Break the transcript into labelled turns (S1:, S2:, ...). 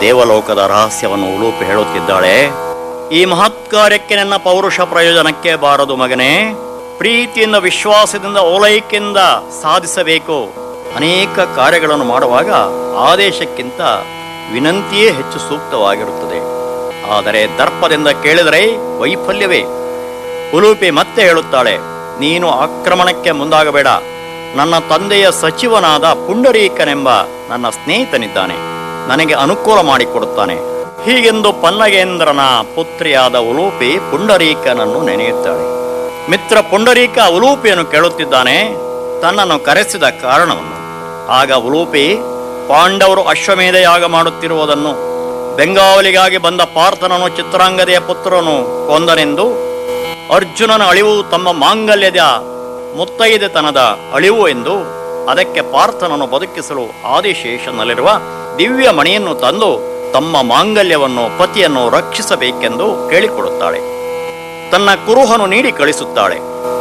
S1: ದೇವಲೋಕದ ರಹಸ್ಯವನ್ನು ಉಲೂಪಿ ಹೇಳುತ್ತಿದ್ದಾಳೆ ಈ ಮಹತ್ ಕಾರ್ಯಕ್ಕೆ ನನ್ನ ಪೌರುಷ ಪ್ರಯೋಜನಕ್ಕೆ ಬಾರದು ಮಗನೇ ಪ್ರೀತಿಯಿಂದ ವಿಶ್ವಾಸದಿಂದ ಓಲೈಕೆಯಿಂದ ಸಾಧಿಸಬೇಕು ಅನೇಕ ಕಾರ್ಯಗಳನ್ನು ಮಾಡುವಾಗ ಆದೇಶಕ್ಕಿಂತ ವಿನಂತಿಯೇ ಹೆಚ್ಚು ಸೂಕ್ತವಾಗಿರುತ್ತದೆ ಆದರೆ ದರ್ಪದಿಂದ ಕೇಳಿದರೆ ವೈಫಲ್ಯವೇ ಉಲೂಪಿ ಮತ್ತೆ ಹೇಳುತ್ತಾಳೆ ನೀನು ಆಕ್ರಮಣಕ್ಕೆ ಮುಂದಾಗಬೇಡ ನನ್ನ ತಂದೆಯ ಸಚಿವನಾದ ಪುಂಡರೀಕನೆಂಬ ನನ್ನ ಸ್ನೇಹಿತನಿದ್ದಾನೆ ನನಗೆ ಅನುಕೂಲ ಮಾಡಿಕೊಡುತ್ತಾನೆ ಹೀಗೆಂದು ಪನ್ನಗೇಂದ್ರನ ಪುತ್ರಿಯಾದ ಉಲೂಪಿ ಪುಂಡರೀಕನನ್ನು ನೆನೆಯುತ್ತಾಳೆ ಮಿತ್ರ ಪುಂಡರೀಕ ಉಲೂಪಿಯನ್ನು ಕೇಳುತ್ತಿದ್ದಾನೆ ತನ್ನನ್ನು ಕರೆಸಿದ ಕಾರಣವನ್ನು ಆಗ ಉಲೂಪಿ ಪಾಂಡವರು ಅಶ್ವಮೇಧ ಯಾಗ ಮಾಡುತ್ತಿರುವುದನ್ನು ಬೆಂಗಾವಲಿಗಾಗಿ ಬಂದ ಪಾರ್ಥನನು ಚಿತ್ರಾಂಗದೆಯ ಪುತ್ರನು ಕೊಂದನೆಂದು ಅರ್ಜುನನ ಅಳಿವು ತಮ್ಮ ಮಾಂಗಲ್ಯದ ಮುತ್ತೈದೆತನದ ಅಳಿವು ಎಂದು ಅದಕ್ಕೆ ಪಾರ್ಥನನ್ನು ಬದುಕಿಸಲು ಆದಿಶೇಷನಲ್ಲಿರುವ ದಿವ್ಯ ಮಣಿಯನ್ನು ತಂದು ತಮ್ಮ ಮಾಂಗಲ್ಯವನ್ನು ಪತಿಯನ್ನು ರಕ್ಷಿಸಬೇಕೆಂದು ಕೇಳಿಕೊಡುತ್ತಾಳೆ ತನ್ನ ಕುರುಹನು ನೀಡಿ ಕಳಿಸುತ್ತಾಳೆ